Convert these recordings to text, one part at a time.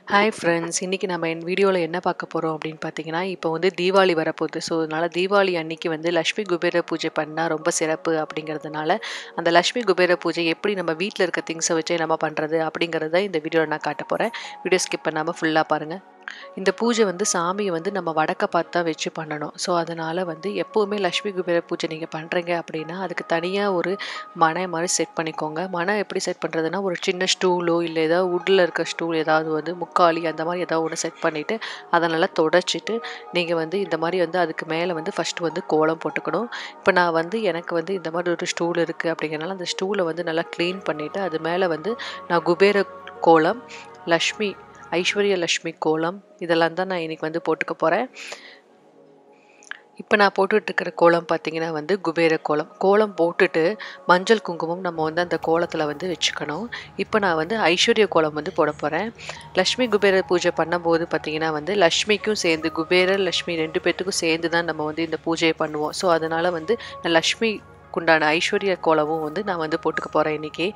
hi friends இன்றைக்கி நம்ம என் வீடியோவில் என்ன பார்க்க போகிறோம் அப்படின்னு பார்த்தீங்கன்னா இப்போ வந்து தீபாவளி வரப்போகுது ஸோ அதனால் தீபாவளி அன்னைக்கு வந்து லக்ஷ்மி குபேர பூஜை பண்ணால் ரொம்ப சிறப்பு அப்படிங்கிறதுனால அந்த லக்ஷ்மி குபேர பூஜை எப்படி நம்ம வீட்டில் இருக்க திங்ஸை வச்சே நம்ம பண்ணுறது அப்படிங்கிறத இந்த வீடியோவில் நான் காட்ட போகிறேன் வீடியோ ஸ்கிப் பண்ணாமல் ஃபுல்லாக பாருங்கள் இந்த பூஜை வந்து சாமியை வந்து நம்ம வடக்க பார்த்து தான் வச்சு பண்ணணும் ஸோ அதனால் வந்து எப்போவுமே லக்ஷ்மி குபேர பூஜை நீங்கள் பண்ணுறீங்க அப்படின்னா அதுக்கு தனியாக ஒரு மனை மாதிரி செட் பண்ணிக்கோங்க மனை எப்படி செட் பண்ணுறதுனா ஒரு சின்ன ஸ்டூலோ இல்லை ஏதாவது உட்டில் இருக்க ஸ்டூல் ஏதாவது வந்து முக்காலி அந்த மாதிரி ஏதாவது ஒன்று செட் பண்ணிவிட்டு அதை நல்லா தொடச்சிட்டு நீங்கள் வந்து இந்த மாதிரி வந்து அதுக்கு மேலே வந்து ஃபஸ்ட்டு வந்து கோலம் போட்டுக்கணும் இப்போ நான் வந்து எனக்கு வந்து இந்த மாதிரி ஒரு ஸ்டூல் இருக்குது அப்படிங்கிறனால அந்த ஸ்டூலை வந்து நல்லா க்ளீன் பண்ணிவிட்டு அது மேலே வந்து நான் குபேர கோலம் லக்ஷ்மி ஐஸ்வர்ய லக்ஷ்மி கோலம் இதெல்லாம் தான் நான் இன்றைக்கி வந்து போட்டுக்க போகிறேன் இப்போ நான் போட்டுட்ருக்கிற கோலம் பார்த்தீங்கன்னா வந்து குபேர கோலம் கோலம் போட்டுட்டு மஞ்சள் குங்குமம் நம்ம வந்து அந்த கோலத்தில் வந்து வச்சுக்கணும் இப்போ நான் வந்து ஐஸ்வர்ய கோலம் வந்து போட போகிறேன் லக்ஷ்மி குபேர பூஜை பண்ணும்போது பார்த்தீங்கன்னா வந்து லக்ஷ்மிக்கும் சேர்ந்து குபேர லக்ஷ்மி ரெண்டு பேர்த்துக்கும் சேர்ந்து தான் நம்ம வந்து இந்த பூஜையை பண்ணுவோம் ஸோ அதனால் வந்து நான் லக்ஷ்மிக்குண்டான ஐஸ்வர்ய கோலமும் வந்து நான் வந்து போட்டுக்க போகிறேன் இன்றைக்கி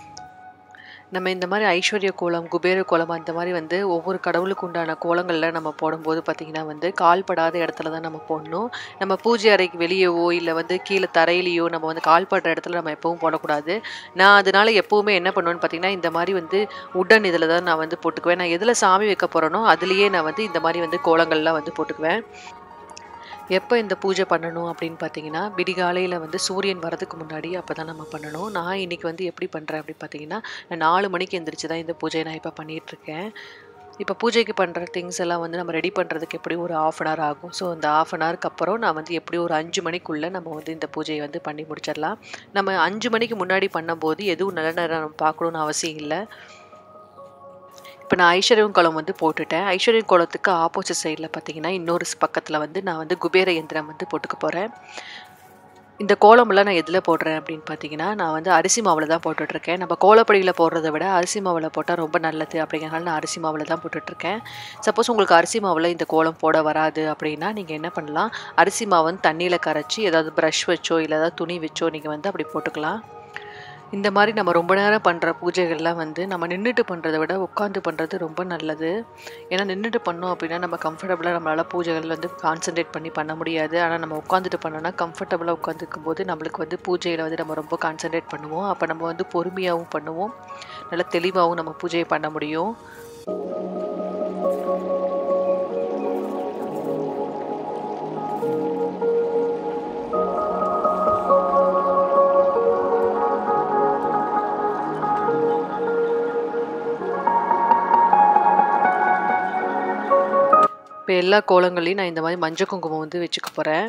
நம்ம இந்த மாதிரி ஐஸ்வர்ய கோலம் குபேர கோலம் அந்த மாதிரி வந்து ஒவ்வொரு கடவுளுக்கு உண்டான கோலங்களில் நம்ம போடும்போது பார்த்திங்கன்னா வந்து கால்படாத இடத்துல தான் நம்ம போடணும் நம்ம பூஜை அறைக்கு வெளியேவோ இல்லை வந்து கீழே தரையிலையோ நம்ம வந்து கால்படுற இடத்துல நம்ம எப்பவும் போடக்கூடாது நான் அதனால எப்போவுமே என்ன பண்ணுவேன்னு பார்த்தீங்கன்னா இந்த மாதிரி வந்து உடன் இதில் தான் நான் வந்து போட்டுக்குவேன் நான் எதில் சாமி வைக்க போகிறேனோ அதுலேயே நான் வந்து இந்த மாதிரி வந்து கோலங்கள்லாம் வந்து போட்டுக்குவேன் எப்போ இந்த பூஜை பண்ணணும் அப்படின்னு பார்த்தீங்கன்னா விடிகாலையில் வந்து சூரியன் வரதுக்கு முன்னாடி அப்போ தான் நம்ம பண்ணணும் நான் இன்றைக்கி வந்து எப்படி பண்ணுறேன் அப்படின்னு பார்த்தீங்கன்னா நான் நாலு மணிக்கு எந்திரிச்சு தான் இந்த பூஜையை நான் இப்போ பண்ணிகிட்ருக்கேன் இப்போ பூஜைக்கு பண்ணுற திங்ஸ் எல்லாம் வந்து நம்ம ரெடி பண்ணுறதுக்கு எப்படி ஒரு ஆஃப் அன் ஹவர் ஆகும் ஸோ அந்த ஆஃப் அன் ஹவருக்கு அப்புறம் நான் வந்து எப்படி ஒரு அஞ்சு மணிக்குள்ளே நம்ம வந்து இந்த பூஜையை வந்து பண்ணி முடிச்சிடலாம் நம்ம அஞ்சு மணிக்கு முன்னாடி பண்ணும்போது எதுவும் நல்ல நேரம் நம்ம பார்க்கணுன்னு அவசியம் இல்லை இப்போ நான் ஐஸ்வர்யம் கோலம் வந்து போட்டுட்டேன் ஐஸ்வர்யம் கோலத்துக்கு ஆப்போசிட் சைடில் பார்த்தீங்கன்னா இன்னொரு பக்கத்தில் வந்து நான் வந்து குபேர யந்திரம் வந்து போட்டுக்க போகிறேன் இந்த கோலமெல்லாம் நான் எதில் போடுறேன் அப்படின்னு பார்த்தீங்கன்னா நான் வந்து அரிசி மாவில் தான் போட்டுட்ருக்கேன் நம்ம கோலப்படியில் போடுறத விட அரிசி மாவில் போட்டால் ரொம்ப நல்லது அப்படிங்கிறனால நான் அரிசி மாவில் தான் போட்டுட்ருக்கேன் சப்போஸ் உங்களுக்கு அரிசி மாவில் இந்த கோலம் போட வராது அப்படின்னா நீங்கள் என்ன பண்ணலாம் அரிசி மாவு வந்து தண்ணியில் கரைச்சி ஏதாவது ப்ரஷ் வச்சோ இல்லை ஏதாவது துணி வச்சோ நீங்கள் வந்து அப்படி போட்டுக்கலாம் இந்த மாதிரி நம்ம ரொம்ப நேரம் பண்ணுற பூஜைகள்லாம் வந்து நம்ம நின்றுட்டு பண்ணுறத விட உட்காந்து பண்ணுறது ரொம்ப நல்லது ஏன்னா நின்றுட்டு பண்ணோம் அப்படின்னா நம்ம கம்ஃபர்டபுளாக நம்மளால் பூஜைகள் வந்து கான்சென்ட்ரேட் பண்ணி பண்ண முடியாது ஆனால் நம்ம உட்காந்துட்டு பண்ணோன்னா கம்ஃபர்டபுளாக உட்காந்துருக்கும் போது நம்மளுக்கு வந்து பூஜையில் வந்து நம்ம ரொம்ப கான்சென்ட்ரேட் பண்ணுவோம் அப்போ நம்ம வந்து பொறுமையாகவும் பண்ணுவோம் நல்லா தெளிவாகவும் நம்ம பூஜையை பண்ண முடியும் இப்போ எல்லா கோலங்களையும் நான் இந்த மாதிரி மஞ்சள் குங்குமம் வந்து வச்சுக்க போகிறேன்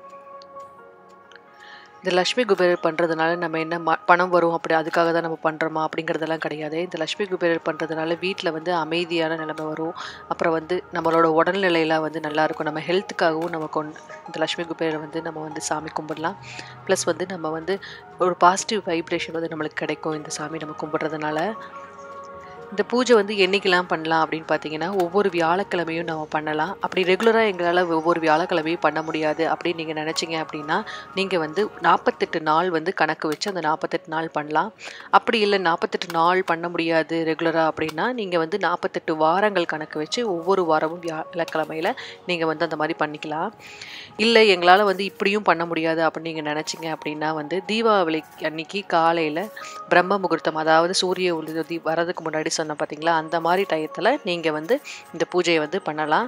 இந்த லக்ஷ்மி குபேரர் பண்ணுறதுனால நம்ம என்ன ம பணம் வரும் அப்படி அதுக்காக தான் நம்ம பண்ணுறோமா அப்படிங்கிறதெல்லாம் கிடையாது இந்த லக்ஷ்மி குபேரர் பண்ணுறதுனால வீட்டில் வந்து அமைதியான நிலைமை வரும் அப்புறம் வந்து நம்மளோட உடல்நிலையெல்லாம் வந்து நல்லாயிருக்கும் நம்ம ஹெல்த்துக்காகவும் நம்ம கொண்டு இந்த லக்ஷ்மி குபேரரை வந்து நம்ம வந்து சாமி கும்பிடலாம் ப்ளஸ் வந்து நம்ம வந்து ஒரு பாசிட்டிவ் வைப்ரேஷன் வந்து நம்மளுக்கு கிடைக்கும் இந்த சாமி நம்ம கும்பிட்றதுனால இந்த பூஜை வந்து என்றைக்கெல்லாம் பண்ணலாம் அப்படின்னு பார்த்தீங்கன்னா ஒவ்வொரு வியாழக்கிழமையும் நம்ம பண்ணலாம் அப்படி ரெகுலராக எங்களால் ஒவ்வொரு வியாழக்கிழமையும் பண்ண முடியாது அப்படின்னு நீங்கள் நினச்சிங்க அப்படின்னா நீங்கள் வந்து நாற்பத்தெட்டு நாள் வந்து கணக்கு வச்சு அந்த நாற்பத்தெட்டு நாள் பண்ணலாம் அப்படி இல்லை நாற்பத்தெட்டு நாள் பண்ண முடியாது ரெகுலராக அப்படின்னா நீங்கள் வந்து நாற்பத்தெட்டு வாரங்கள் கணக்கு வச்சு ஒவ்வொரு வாரமும் வியாழக்கிழமையில் நீங்கள் வந்து அந்த மாதிரி பண்ணிக்கலாம் இல்லை எங்களால் வந்து இப்படியும் பண்ண முடியாது அப்படின்னு நீங்கள் நினச்சிங்க அப்படின்னா வந்து தீபாவளி அன்னைக்கு காலையில் பிரம்ம முகூர்த்தம் அதாவது சூரிய உதவி வரதுக்கு முன்னாடி சொன்ன பார்த்தீங்களா அந்த மாதிரி டயத்தில் நீங்கள் வந்து இந்த பூஜையை வந்து பண்ணலாம்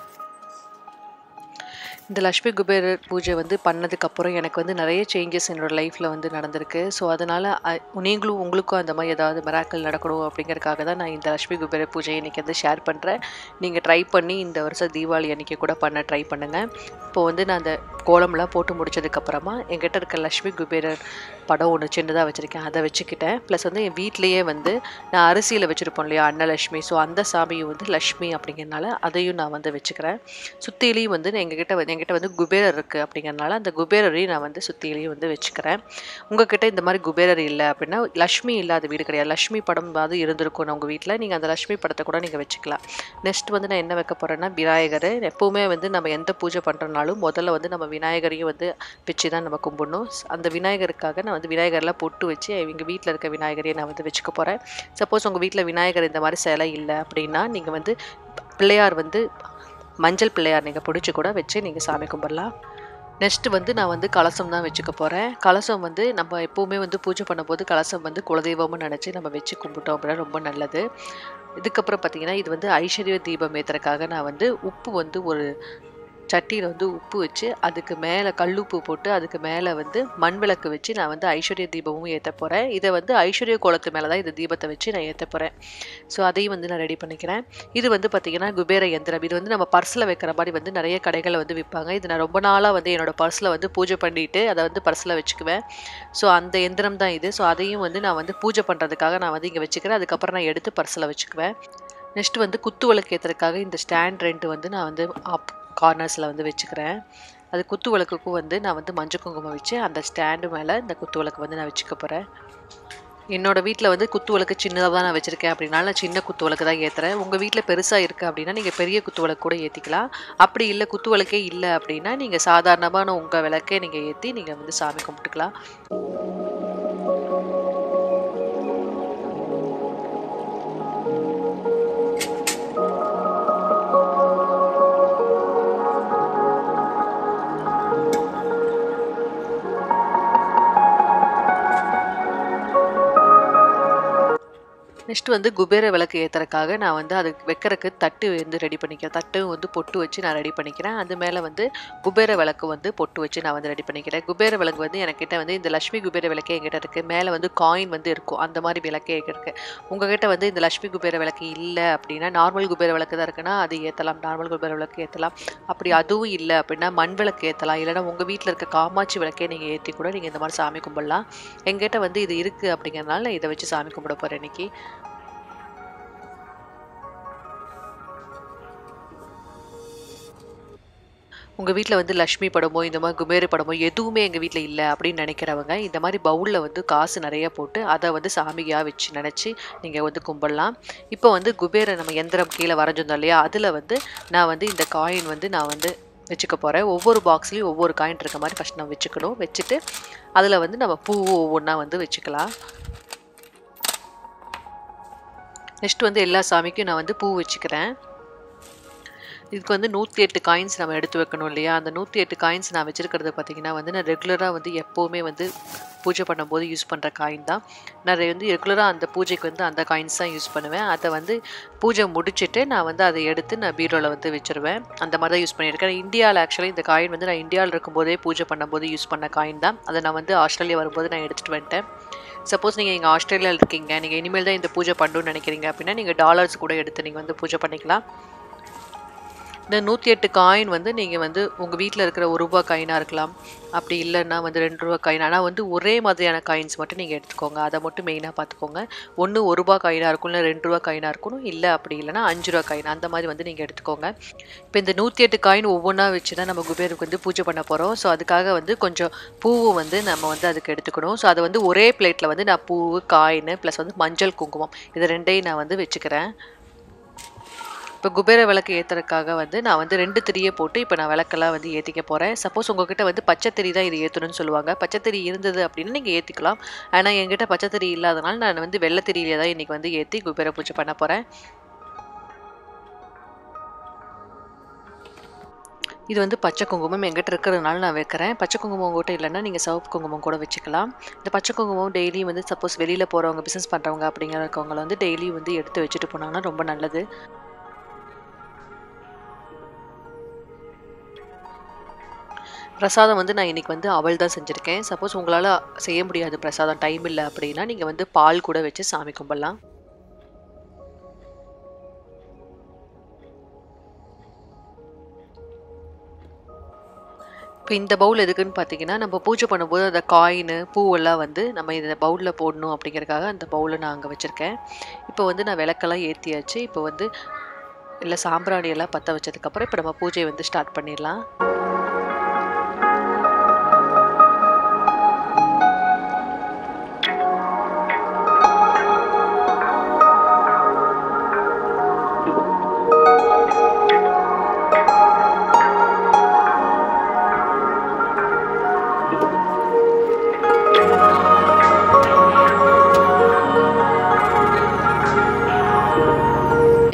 இந்த லக்ஷ்மி குபேரர் பூஜை வந்து பண்ணதுக்கப்புறம் எனக்கு வந்து நிறைய சேஞ்சஸ் என்னோடய லைஃப்பில் வந்து நடந்திருக்கு ஸோ அதனால் நீங்களும் உங்களுக்கும் அந்த மாதிரி ஏதாவது மெராக்கள் நடக்கணும் அப்படிங்கிறதுக்காக தான் நான் இந்த லக்ஷ்மி குபேரர் பூஜையை இன்றைக்கி வந்து ஷேர் பண்ணுறேன் நீங்கள் ட்ரை பண்ணி இந்த வருஷம் தீபாவளி அன்றைக்கி கூட பண்ண ட்ரை பண்ணுங்கள் இப்போ வந்து நான் அந்த கோலம்லாம் போட்டு முடிச்சதுக்கப்புறமா என்கிட்ட இருக்க லக்ஷ்மி குபேரர் படம் ஒன்று சின்னதாக வச்சுருக்கேன் அதை வச்சுக்கிட்டேன் ப்ளஸ் வந்து என் வீட்லேயே வந்து நான் அரிசியில் வச்சுருப்போம் இல்லையா அன்னலட்சுமி ஸோ அந்த சாமியும் வந்து லக்ஷ்மி அப்படிங்கிறனால அதையும் நான் வந்து வச்சுக்கிறேன் சுற்றிலையும் வந்து எங்ககிட்ட வந்து என்கிட்ட வந்து குபேரர் இருக்குது அப்படிங்கிறனால அந்த குபேரரையும் நான் வந்து சுற்றிலையும் வந்து வச்சுக்கிறேன் உங்ககிட்ட இந்த மாதிரி குபேரர் இல்லை அப்படின்னா லக்ஷ்மி இல்லாத வீடு கிடையாது லக்ஷ்மி படம் அது இருந்திருக்கும் உங்கள் வீட்டில் நீங்கள் அந்த லக்ஷ்மி படத்தை கூட நீங்கள் வச்சுக்கலாம் நெக்ஸ்ட் வந்து நான் என்ன வைக்க போகிறேன்னா விநாயகர் எப்போவுமே வந்து நம்ம எந்த பூஜை பண்ணுறனாலும் முதல்ல வந்து நம்ம விநாயகரையும் வந்து வச்சு தான் நம்ம கும்பிடணும் அந்த விநாயகருக்காக நான் வந்து விநாயகர்லாம் பொட்டு வச்சு எங்கள் வீட்டில் இருக்க விநாயகரையும் நான் வந்து வச்சுக்க போகிறேன் சப்போஸ் உங்கள் வீட்டில் விநாயகர் இந்த மாதிரி சிலை இல்லை அப்படின்னா நீங்கள் வந்து பிள்ளையார் வந்து மஞ்சள் பிள்ளையார் நீங்கள் பிடிச்சி கூட வச்சு நீங்கள் சாமி கும்பிடலாம் நெக்ஸ்ட்டு வந்து நான் வந்து கலசம் தான் வச்சுக்க போகிறேன் கலசம் வந்து நம்ம எப்போவுமே வந்து பூஜை பண்ணும்போது கலசம் வந்து குலதெய்வம்னு நினச்சி நம்ம வச்சு கும்பிட்டோம் அப்படின்னா ரொம்ப நல்லது இதுக்கப்புறம் பார்த்தீங்கன்னா இது வந்து ஐஸ்வர்ய தீபம் ஏற்றுறதுக்காக நான் வந்து உப்பு வந்து ஒரு சட்டியில் வந்து உப்பு வச்சு அதுக்கு மேலே கல்லுப்பு போட்டு அதுக்கு மேலே வந்து மண் விளக்கு வச்சு நான் வந்து ஐஸ்வர்ய தீபமும் ஏற்ற போகிறேன் இதை வந்து ஐஸ்வர்ய கோலத்து மேலே தான் இந்த தீபத்தை வச்சு நான் ஏற்ற போகிறேன் ஸோ அதையும் வந்து நான் ரெடி பண்ணிக்கிறேன் இது வந்து பார்த்திங்கன்னா குபேர யந்திரம் இது வந்து நம்ம பர்ஸில் வைக்கிற மாதிரி வந்து நிறைய கடைகளில் வந்து விற்பாங்க இது நான் ரொம்ப நாளாக வந்து என்னோடய பர்ஸில் வந்து பூஜை பண்ணிட்டு அதை வந்து பர்ஸில் வச்சுக்குவேன் ஸோ அந்த எந்திரம் தான் இது ஸோ அதையும் வந்து நான் வந்து பூஜை பண்ணுறதுக்காக நான் வந்து இங்கே வச்சுக்கிறேன் அதுக்கப்புறம் நான் எடுத்து பர்ஸில் வச்சுக்குவேன் நெக்ஸ்ட் வந்து குத்து விளக்கு ஏற்றுறதுக்காக இந்த ஸ்டாண்ட் ரெண்டு வந்து நான் வந்து ஆப் கார்னர்ஸில் வந்து வச்சுக்கிறேன் அது குத்து விளக்குக்கும் வந்து நான் வந்து மஞ்சள் குங்குமம் வச்சு அந்த ஸ்டாண்டு மேலே இந்த குத்து விளக்கு வந்து நான் வச்சுக்க போகிறேன் என்னோடய வீட்டில் வந்து குத்து விளக்கு சின்னதாக தான் நான் வச்சுருக்கேன் அப்படின்னால நான் சின்ன குத்து விளக்கு தான் ஏற்றுறேன் உங்கள் வீட்டில் பெருசாக இருக்குது அப்படின்னா நீங்கள் பெரிய குத்து விளக்கு கூட ஏற்றிக்கலாம் அப்படி இல்லை குத்து விளக்கே இல்லை அப்படின்னா நீங்கள் சாதாரணமான உங்கள் விளக்கே நீங்கள் ஏற்றி நீங்கள் வந்து சாமி கும்பிட்டுக்கலாம் நெக்ஸ்ட் வந்து குபேர விளக்கு ஏற்றுறதுக்காக நான் வந்து அதுக்கு வைக்கிறதுக்கு தட்டு வந்து ரெடி பண்ணிக்கிறேன் தட்டும் வந்து பொட்டு வச்சு நான் ரெடி பண்ணிக்கிறேன் அது மேலே வந்து குபேர விளக்கு வந்து பொட்டு வச்சு நான் வந்து ரெடி பண்ணிக்கிறேன் குபேர விளக்கு வந்து என்கிட்ட வந்து இந்த லட்சுமி குபேர விளக்கே என்கிட்ட இருக்குது மேலே வந்து காயின் வந்து இருக்கும் அந்த மாதிரி விளக்கே இருக்குது உங்ககிட்ட வந்து இந்த லட்சுமி குபேர விளக்கு இல்லை அப்படின்னா நார்மல் குபேர விளக்கு தான் இருக்குன்னா அது ஏற்றலாம் நார்மல் குபேர விளக்கு ஏற்றலாம் அப்படி அதுவும் இல்லை அப்படின்னா மண் விளக்கு ஏற்றலாம் இல்லைனா உங்கள் வீட்டில் இருக்க காமாட்சி விளக்கே நீங்கள் ஏற்றி கூட நீங்கள் இந்த மாதிரி சாமி கும்பிடலாம் எங்கிட்ட வந்து இது இருக்குது அப்படிங்கிறனால நான் இதை வச்சு சாமி கும்பிட போகிறேன் இன்னைக்கு உங்கள் வீட்டில் வந்து லக்ஷ்மி படமோ இந்த மாதிரி குபேர படமோ எதுவுமே எங்கள் வீட்டில் இல்லை அப்படின்னு நினைக்கிறவங்க இந்த மாதிரி பவுலில் வந்து காசு நிறைய போட்டு அதை வந்து சாமியாக வச்சு நினச்சி நீங்கள் வந்து கும்பிடலாம் இப்போ வந்து குபேர நம்ம எந்திரம் கீழே வரைஞ்சிருந்தோம் இல்லையா அதில் வந்து நான் வந்து இந்த காயின் வந்து நான் வந்து வச்சுக்க போகிறேன் ஒவ்வொரு பாக்ஸ்லேயும் ஒவ்வொரு காயின் இருக்க மாதிரி ஃபஸ்ட் நம்ம வச்சுக்கணும் வச்சுட்டு அதில் வந்து நம்ம பூ ஒவ்வொன்றா வந்து வச்சுக்கலாம் நெக்ஸ்ட் வந்து எல்லா சாமிக்கும் நான் வந்து பூ வச்சுக்கிறேன் இதுக்கு வந்து நூற்றி எட்டு காயின்ஸ் நம்ம எடுத்து வைக்கணும் இல்லையா அந்த நூற்றி எட்டு காயின்ஸ் நான் வச்சுருக்கிறது பார்த்திங்கன்னா வந்து நான் ரெகுலராக வந்து எப்போவுமே வந்து பூஜை பண்ணும்போது யூஸ் பண்ணுற காயின் தான் நான் வந்து ரெகுலராக அந்த பூஜைக்கு வந்து அந்த காயின்ஸ் தான் யூஸ் பண்ணுவேன் அதை வந்து பூஜை முடிச்சுட்டு நான் வந்து அதை எடுத்து நான் பீரோவில் வந்து வச்சுருவேன் அந்த மாதிரி தான் யூஸ் பண்ணியிருக்கேன் இந்தியாவில் ஆக்சுவலி இந்த காயின் வந்து நான் இந்தியாவில் இருக்கும்போதே பூஜை பண்ணும்போது யூஸ் பண்ண காயின் தான் அதை நான் வந்து ஆஸ்திரேலியா வரும்போது நான் எடுத்துகிட்டு வந்துட்டேன் சப்போஸ் நீங்கள் இங்கே ஆஸ்திரேலியாவில் இருக்கீங்க நீங்கள் இனிமேல் தான் இந்த பூஜை பண்ணணும்னு நினைக்கிறீங்க அப்படின்னா நீங்கள் டாலர்ஸ் கூட எடுத்து நீங்கள் வந்து பூஜை பண்ணிக்கலாம் இந்த நூற்றி எட்டு காயின் வந்து நீங்கள் வந்து உங்கள் வீட்டில் இருக்கிற ஒரு ரூபா காயினாக இருக்கலாம் அப்படி இல்லைன்னா வந்து ரெண்டு ரூபா காயின் ஆனால் வந்து ஒரே மாதிரியான காயின்ஸ் மட்டும் நீங்கள் எடுத்துக்கோங்க அதை மட்டும் மெயினாக பார்த்துக்கோங்க ஒன்று ஒரு ரூபா காயினாக இருக்கும் இல்லை ரெண்டு ரூபா காயினாக இருக்கணும் இல்லை அப்படி இல்லைன்னா அஞ்சு ரூபா காயின் அந்த மாதிரி வந்து நீங்கள் எடுத்துக்கோங்க இப்போ இந்த நூற்றி எட்டு காயின் ஒவ்வொன்றா வச்சு தான் நம்ம குபேருக்கு வந்து பூஜை பண்ண போகிறோம் ஸோ அதுக்காக வந்து கொஞ்சம் பூவு வந்து நம்ம வந்து அதுக்கு எடுத்துக்கணும் ஸோ அதை வந்து ஒரே பிளேட்டில் வந்து நான் பூவு காயின் ப்ளஸ் வந்து மஞ்சள் குங்குமம் இது ரெண்டையும் நான் வந்து வச்சுக்கிறேன் இப்போ குபேர விளக்கு ஏற்றுறதுக்காக வந்து நான் வந்து ரெண்டு திரியை போட்டு இப்போ நான் விளக்கெல்லாம் வந்து ஏற்றிக்க போகிறேன் சப்போஸ் உங்ககிட்ட வந்து பச்சை திரி தான் இது ஏற்றணும்னு சொல்லுவாங்க பச்சை திரி இருந்தது அப்படின்னு நீங்கள் ஏற்றிக்கலாம் ஆனால் என்கிட்ட பச்சை திரி இல்லாதனால நான் வந்து வெள்ளை திரியிலே தான் இன்றைக்கி வந்து ஏற்றி குபேர பூஜை பண்ண போகிறேன் இது வந்து பச்சை குங்குமம் எங்கிட்ட இருக்கிறதுனால நான் வைக்கிறேன் பச்சை குங்குமம் உங்கள்கிட்ட இல்லைன்னா நீங்கள் சிவப்பு குங்குமம் கூட வச்சுக்கலாம் இந்த பச்சை குங்குமம் டெய்லியும் வந்து சப்போஸ் வெளியில் போகிறவங்க பிஸ்னஸ் பண்ணுறவங்க அப்படிங்கிறவங்கள வந்து டெய்லியும் வந்து எடுத்து வச்சுட்டு போனாங்கன்னா ரொம்ப நல்லது பிரசாதம் வந்து நான் இன்றைக்கி வந்து அவள் தான் செஞ்சுருக்கேன் சப்போஸ் உங்களால் செய்ய முடியாது பிரசாதம் டைம் இல்லை அப்படின்னா நீங்கள் வந்து பால் கூட வச்சு சாமி கும்பிடலாம் இப்போ இந்த பவுல் எதுக்குன்னு பார்த்தீங்கன்னா நம்ம பூஜை பண்ணும்போது அந்த காயின் பூவெல்லாம் வந்து நம்ம இந்த பவுலில் போடணும் அப்படிங்கிறதுக்காக அந்த பவுலை நான் அங்கே வச்சுருக்கேன் இப்போ வந்து நான் விளக்கெல்லாம் ஏற்றியாச்சு இப்போ வந்து இல்லை சாம்பிராணி எல்லாம் பற்ற வச்சதுக்கப்புறம் இப்போ நம்ம பூஜையை வந்து ஸ்டார்ட் பண்ணிடலாம்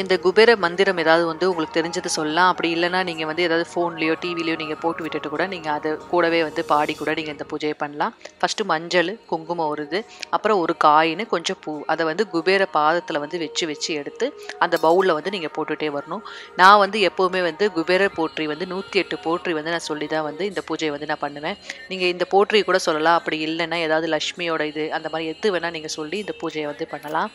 இந்த குபேர மந்திரம் ஏதாவது வந்து உங்களுக்கு தெரிஞ்சது சொல்லலாம் அப்படி இல்லைன்னா நீங்கள் வந்து ஏதாவது ஃபோன்லேயோ டிவிலையோ நீங்கள் போட்டு விட்டுட்டு கூட நீங்கள் அதை கூடவே வந்து பாடி கூட நீங்கள் இந்த பூஜையை பண்ணலாம் ஃபஸ்ட்டு மஞ்சள் குங்குமம் ஒரு இது அப்புறம் ஒரு காயின்னு கொஞ்சம் பூ அதை வந்து குபேர பாதத்தில் வந்து வச்சு வச்சு எடுத்து அந்த பவுலில் வந்து நீங்கள் போட்டுகிட்டே வரணும் நான் வந்து எப்போவுமே வந்து குபேர போற்றி வந்து நூற்றி எட்டு போற்றி வந்து நான் சொல்லி தான் வந்து இந்த பூஜையை வந்து நான் பண்ணுவேன் நீங்கள் இந்த போற்றி கூட சொல்லலாம் அப்படி இல்லைன்னா ஏதாவது லக்ஷ்மியோட இது அந்த மாதிரி எது வேணால் நீங்கள் சொல்லி இந்த பூஜையை வந்து பண்ணலாம்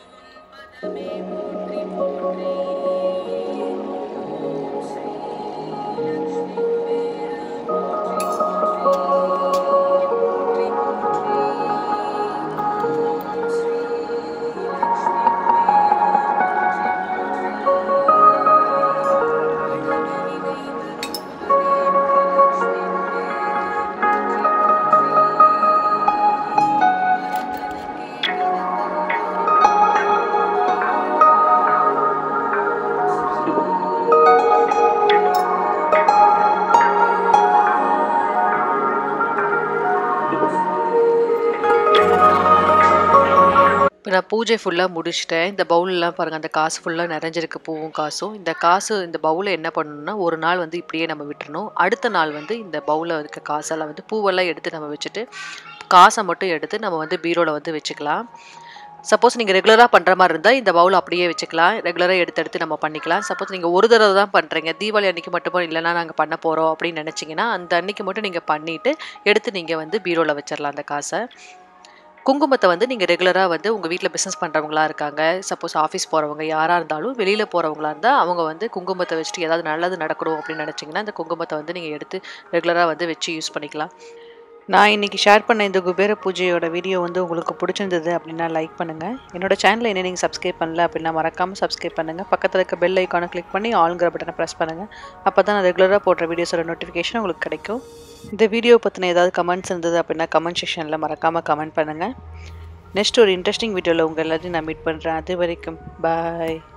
இப்போ நான் பூஜை ஃபுல்லாக முடிச்சிட்டேன் இந்த பவுலெலாம் பாருங்கள் அந்த காசு ஃபுல்லாக நிறைஞ்சிருக்கு பூவும் காசும் இந்த காசு இந்த பவுலை என்ன பண்ணணும்னா ஒரு நாள் வந்து இப்படியே நம்ம விட்டுறணும் அடுத்த நாள் வந்து இந்த பவுலில் இருக்க காசெல்லாம் வந்து பூவெல்லாம் எடுத்து நம்ம வச்சுட்டு காசை மட்டும் எடுத்து நம்ம வந்து பீரோவில் வந்து வச்சுக்கலாம் சப்போஸ் நீங்கள் ரெகுலராக பண்ணுற மாதிரி இருந்தால் இந்த பவுல் அப்படியே வச்சுக்கலாம் ரெகுலராக எடுத்து எடுத்து நம்ம பண்ணிக்கலாம் சப்போஸ் நீங்கள் ஒரு தடவை தான் பண்ணுறீங்க தீபாவளி அன்றைக்கி மட்டும் இல்லைனா நாங்கள் பண்ண போகிறோம் அப்படின்னு நினச்சிங்கன்னா அந்த அன்றைக்கி மட்டும் நீங்கள் பண்ணிவிட்டு எடுத்து நீங்கள் வந்து பீரோவில் வச்சிடலாம் அந்த காசை குங்குமத்தை வந்து நீங்கள் ரெகுலராக வந்து உங்கள் வீட்டில் பிஸ்னஸ் பண்ணுறவங்களா இருக்காங்க சப்போஸ் ஆஃபீஸ் போகிறவங்க யாராக இருந்தாலும் வெளியில் போகிறவங்களா இருந்தால் அவங்க வந்து குங்குமத்தை வச்சுட்டு ஏதாவது நல்லது நடக்கணும் அப்படின்னு நினச்சிங்கன்னா இந்த குங்குமத்தை வந்து நீங்கள் எடுத்து ரெகுலராக வந்து வச்சு யூஸ் பண்ணிக்கலாம் நான் இன்றைக்கி ஷேர் பண்ண இந்த குபேர பூஜையோட வீடியோ வந்து உங்களுக்கு பிடிச்சிருந்தது அப்படின்னா லைக் பண்ணுங்கள் என்னோட சேனலை என்ன நீங்கள் சப்ஸ்கிரைப் பண்ணல அப்படின்னா மறக்காமல் சப்ஸ்கிரைப் பண்ணுங்கள் பக்கத்தில் இருக்க பெல் ஐக்கானை கிளிக் பண்ணி ஆளுங்கிற பட்டனை ப்ரெஸ் பண்ணுங்கள் அப்போ தான் நான் ரெகுலராக போடுற வீடியோஸோட நோட்டிஃபிகேஷன் உங்களுக்கு கிடைக்கும் இந்த வீடியோ பற்றின ஏதாவது கமெண்ட்ஸ் இருந்தது அப்படின்னா கமெண்ட் செக்ஷனில் மறக்காமல் கமெண்ட் பண்ணுங்கள் நெக்ஸ்ட் ஒரு இன்ட்ரெஸ்டிங் வீடியோவில் உங்கள் எல்லாத்தையும் நான் மீட் பண்ணுறேன் அது வரைக்கும் பாய்